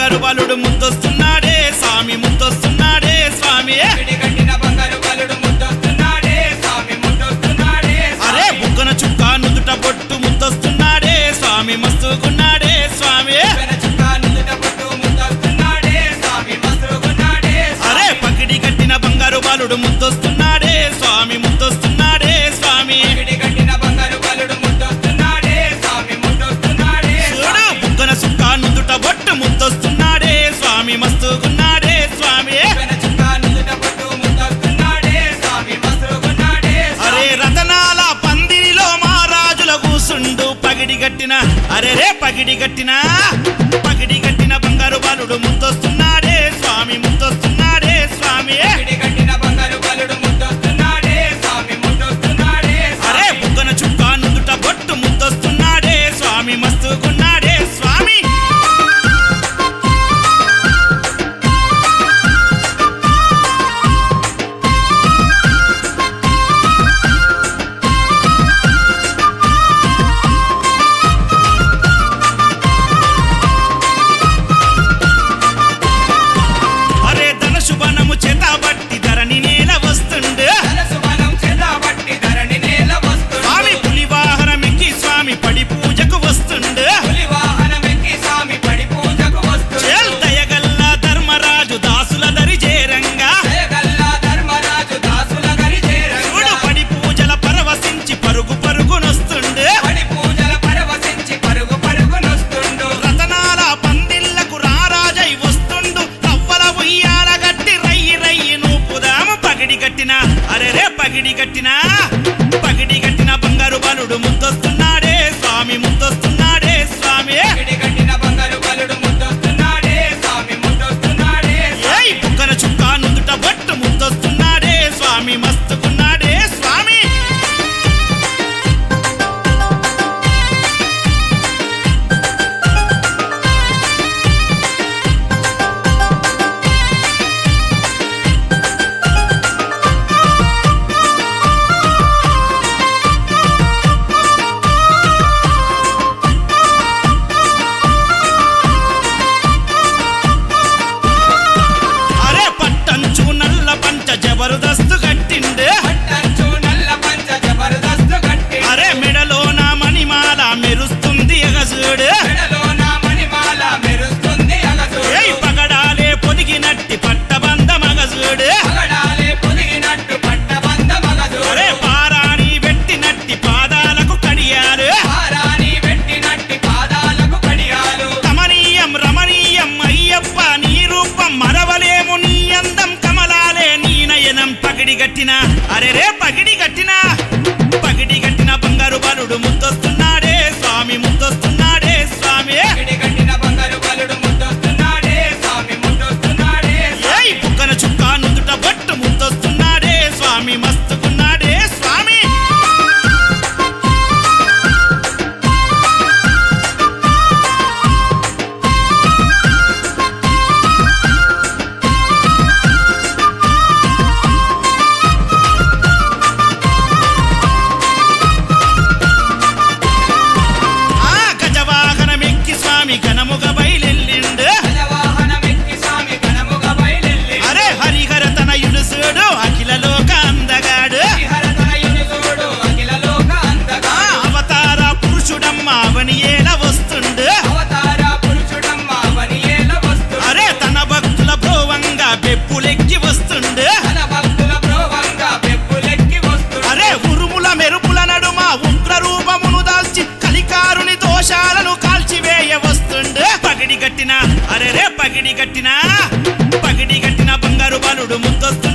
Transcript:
బంగారు బాలుడు ముందొస్తున్నాడే స్వామి ముందొస్తున్నాడే స్వామి పిడి కట్టిన బంగారు బలుడు ముద్దొస్తున్నాడే స్వామి ముద్దొస్తున్నాడే అరే బుగ్గన చుక్క నుదుట బొట్టు ముందొస్తున్నాడే స్వామి మస్తుగున్నాడే స్వామి వెన చుక్క నుదుట పొట్టు ముద్దొస్తున్నాడే స్వామి మస్తుగున్నాడే అరే పగిడి కట్టిన బంగారు బాలుడు ముందొస్తున్నాడే స్వామి ముందొస్తున్నాడే స్వామి పిడి కట్టిన బంగారు బలుడు ముద్దొస్తున్నాడే స్వామి ముద్దొస్తున్నాడే చూడు బుగ్గన చుక్క నుదుట బొట్టు ముందొస్తున్నాడే స్వామి మస్తుగున్నాడే స్వామి వెన చుక్క నుదుట పొట్టు ముద్దొస్తున్నాడే స్వామి మస్తుగున్నాడే అరే రతనాల పందిరిలో మహారాజుల కూసుండు పగిడి గట్టిన అరే రే పగిడి గట్టిన పగిడి గట్టిన బంగారు బాలుడు ముందొస్తున్నాడే స్వామి ముందొస్తున్నాడే స్వామి పిడి కట్టిన బంగారు బలుడు ముద్దొస్తున్నాడే స్వామి ముద్దొస్తున్నాడే అరే బుగ్గన చుక్క నుదుట బొట్టు ముందొస్తున్నాడే స్వామి మస్తుగున్నాడే స్వామి అరే ధన శుభనము చేతబట్టి ధరణి నేల వస్తుండు మనసు మనం చేతబట్టి ధరణి నేల వస్తుంది స్వామి పులి వాహనమెక్కి స్వామి పడి పూజకు వస్తుండు పులి వాహనమెక్కి స్వామి పడి పూజకు వస్తుంది చేల్ దయగల్ల ధర్మరాజు దాసుల దరి చేరంగా జయగల్లా ధర్మరాజు దాసుల గరి చేరంగా. చూడు పడి పూజల పరవశించి పరుగు పరుగునొస్తుండు పడి పూజల పరవశించి పరుగు పరుగునొస్తుండు. రతనాల పందిళ్లకు రారాజై వస్తుండు రవ్వల ఉయ్యాల గట్టి రయ్యి రయ్యి నూపుదాము పగిడి కట్టిన అరే రే పగిడి కట్టిన పగిడి కట్టిన బంగారు బాలుడు ముందొస్తున్నాడే స్వామి ముందొస్తున్నాడే స్వామి పిడి కట్టిన బంగారు బలుడు ముద్దొస్తున్నాడే, స్వామి ముద్దొస్తున్నాడే. ఏయ్ బుక్కన చుక్క నుదుట బొట్టు ముందొస్తున్నాడే స్వామి మస్తుకున్నాడే స్వామి అరే పట్టంచు నల్ల పంచ జబర్దస్తు కట్టిండు పట్టంచు నల్ల పంచ జబర్దస్తు కట్టి, అరే మెడలో నా మణిమాల మెరుస్తుంది ఎగజూడు మెడలో నా మణిమాల మెరుస్తుంది అగసుడు. ఏయ్ పగడాలే పొదిగినట్టి పట్టబంద మగజూడు పగడాలే పొదిగినట్టు పట్టబంద మగసుడు. అరే పారాణి పెట్టినట్టి పాదాలకు కడియారు హారాని పెట్టినట్టి పాదాలకు కడియాలు కమనీయం రమణీయం అయ్యప్ప నీ రూపం మరవలేము నీ అందం కమలాలే నీ నయనం పగిడి గట్టిన అరే రే పగిడి గట్టిన పగిడి గట్టిన బంగారు బాలుడు ముందొస్తున్నాడే స్వామి ముందొస్తున్నాడే స్వామి పిడి కట్టిన బంగారు బలుడు ముద్దొస్తున్నాడే, స్వామి ముద్దొస్తున్నాడే. ఏయ్ బుక్కన చుక్క నుదుట బొట్టు ముందొస్తున్నాడే స్వామి మస్తుకున్నాడే స్వామి ఆ గజవాహనమెక్కి స్వామి ఘనముగ బయలెల్లిండు గజవాహనమెక్కి స్వామి ఘనముగా బయలెల్లి అరే హరిహర తనయుడు చూడు అఖిల లోక అందగాడు హరిహరతనయుని చూడు అఖిల లోక అంతగా ఆ అవతార పురుషుడమ్మ అవని ఏల వస్తుండు అవతార పురుషుడమ్మ వనియేల వస్తు అరే తన భక్తుల భోవంగా పెప్పులెక్కి వస్తుండు తన భక్తుల ప్రోవంగా పెప్పులెక్కి వస్తు అరే ఉరుముల మెరుపుల నడుమ ఉగ్ర రూపమును దాల్చి కలికారుని దోషాలను కాల్చివేయ వస్తుండు పగిడి గట్టిన అరే రే పగిడి గట్టిన పగిడి గట్టిన బంగారు బాలుడు ముందొస్తు